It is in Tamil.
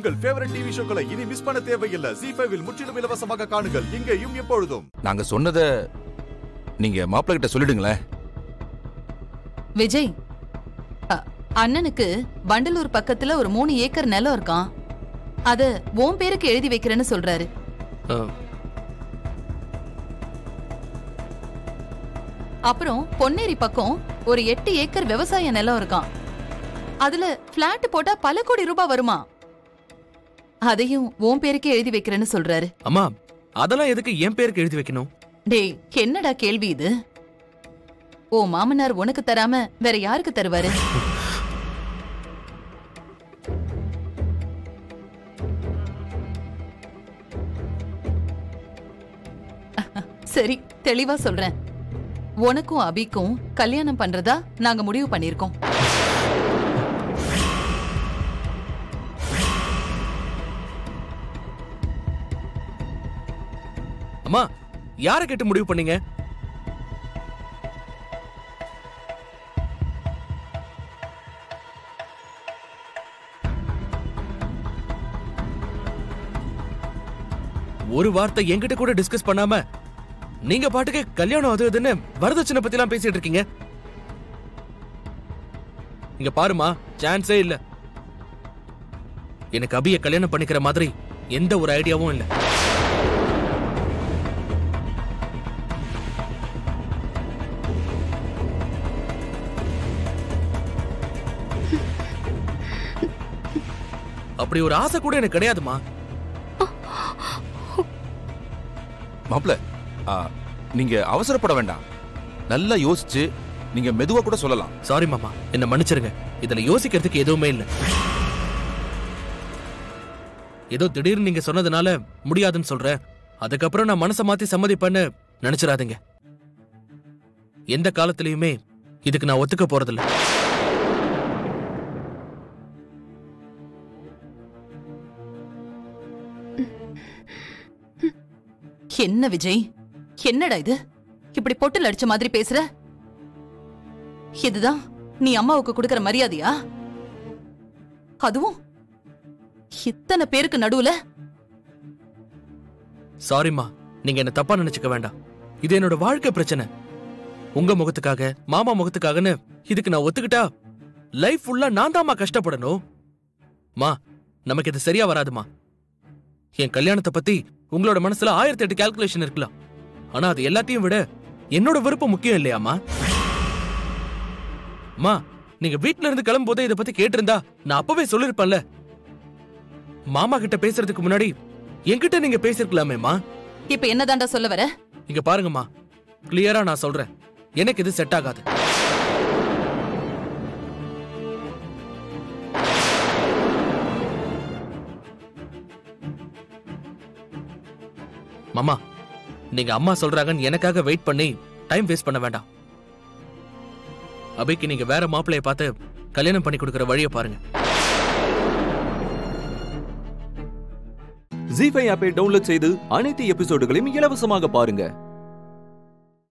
உங்கள் ஃபேவரட் டிவி ஷோக்களை இனி மிஸ் பண்ண தேவையில்லை ஜி ஃபைவில் முற்றிலும் இலவசமாக காணுங்கள் இங்கேயும் எப்பொழுதும் நாங்க சொன்னத நீங்க மாப்பிள்ளை கிட்ட சொல்லிடுங்களேன் விஜய் அ, அண்ணனுக்கு வண்டலூர் பக்கத்துல ஒரு மூணு ஏக்கர் நிலம் இருக்கான் அத உன் பேருக்கு எழுதி வைக்கிறேன்னு சொல்றாரு அஹ், அப்புறம் பொன்னேரி பக்கம் ஒரு எட்டு ஏக்கர் விவசாய நிலம் இருக்கான் அதுல பிளாட் போட்டா பல கோடி ரூபாய் வருமா அதையும் உன் பேருக்கே எழுதி வைக்கிறேன்னு சொல்றாரு அம்மா அதெல்லாம் எதுக்கு என் பேருக்கு எழுதி வைக்கணும் டேய் என்னடா கேள்வி இது ஓ மாமனார் உனக்கு தராம வேற யாருக்கு தருவாரு சரி தெளிவா சொல்றேன் உனக்கும் அபிக்கும் கல்யாணம் பண்றதா நாங்க முடிவு பண்ணிருக்கோம் அம்மா யாரை கேட்டு முடிவு பண்ணீங்க ஒரு வார்த்தை என்கிட்ட கூட டிஸ்கஸ் பண்ணாம நீங்க பாட்டுக்கு கல்யாணம் அது இதுன்னு வரதட்சணை பத்தி எல்லாம் பேசிட்டு இருக்கீங்க இங்க பாருமா சான்ஸே இல்ல எனக்கு அபிய கல்யாணம் பண்ணிக்கிற மாதிரி எந்த ஒரு ஐடியாவும் இல்ல அப்படி ஒரு ஆசை கூட எனக்கு கிடையாதுமா மாப்பிள்ள ஆ, நீங்க அவசரப்பட வேண்டாம் நல்லா யோசிச்சு நீங்க மெதுவா கூட சொல்லலாம் சாரி மாமா என்ன மன்னிச்சிருங்க இதுல யோசிக்கிறதுக்கு எதுவுமே இல்ல ஏதோ திடீர்னு நீங்க சொன்னதுனால முடியாதுன்னு சொல்றேன் அதுக்கப்புறம் நான் மனசை மாத்தி சம்மதிப்பேன்னு நினைச்சிடாதீங்க எந்த காலத்திலயுமே இதுக்கு நான் ஒத்துக்க போறதில்ல என்ன விஜய் என்னடா இது இப்படி பொட்டில் அடிச்ச மாதிரி பேசுற இதுதான் நீ அம்மாவுக்கு கொடுக்கற மரியாதையா அதுவும் இத்தனை பேருக்கு நடுவுல சாரிம்மா நீங்க என்ன தப்பா நினைச்சுக்க வேண்டாம் இது என்னோட வாழ்க்கை பிரச்சனை உங்க முகத்துக்காக மாமா முகத்துக்காகன்னு இதுக்கு நான் ஒத்துக்கிட்டா லைஃப் ஃபுல்லா நான் தாம்மா கஷ்டப்படணும் மா நமக்கு இது சரியா வராதுமா என் கல்யாணத்தை பத்தி உங்களோட மனசுல ஆயிரத்தி எட்டு கால்குலேஷன் இருக்கலாம் ஆனா அது எல்லாத்தையும் விட என்னோட விருப்பம் முக்கியம் இல்லையாமா மா நீங்க வீட்ல இருந்து கிளம்பும்போதே இதை பத்தி கேட்டிருந்தா நான் அப்பவே சொல்லிருப்பேன்ல மாமா கிட்ட பேசுறதுக்கு முன்னாடி என்கிட்ட நீங்க பேசிருக்கலாமேமா இப்ப என்னதாண்டா சொல்ல வர இங்க பாருங்கம்மா கிளியரா நான் சொல்றேன் எனக்கு இது செட் ஆகாது மாமா நீங்க அம்மா சொல்றாங்கன்னு எனக்காக வெயிட் பண்ணி டைம் வேஸ்ட் பண்ண வேண்டாம் அபிக்கு நீங்க வேற மாப்பிளைய பார்த்து கல்யாணம் பண்ணி கொடுக்கற வழியை பாருங்க ஜி ஃபைவ் ஆப்பை டவுன்லோட் செய்து அனைத்து எபிசோடுகளையும் இலவசமாக பாருங்க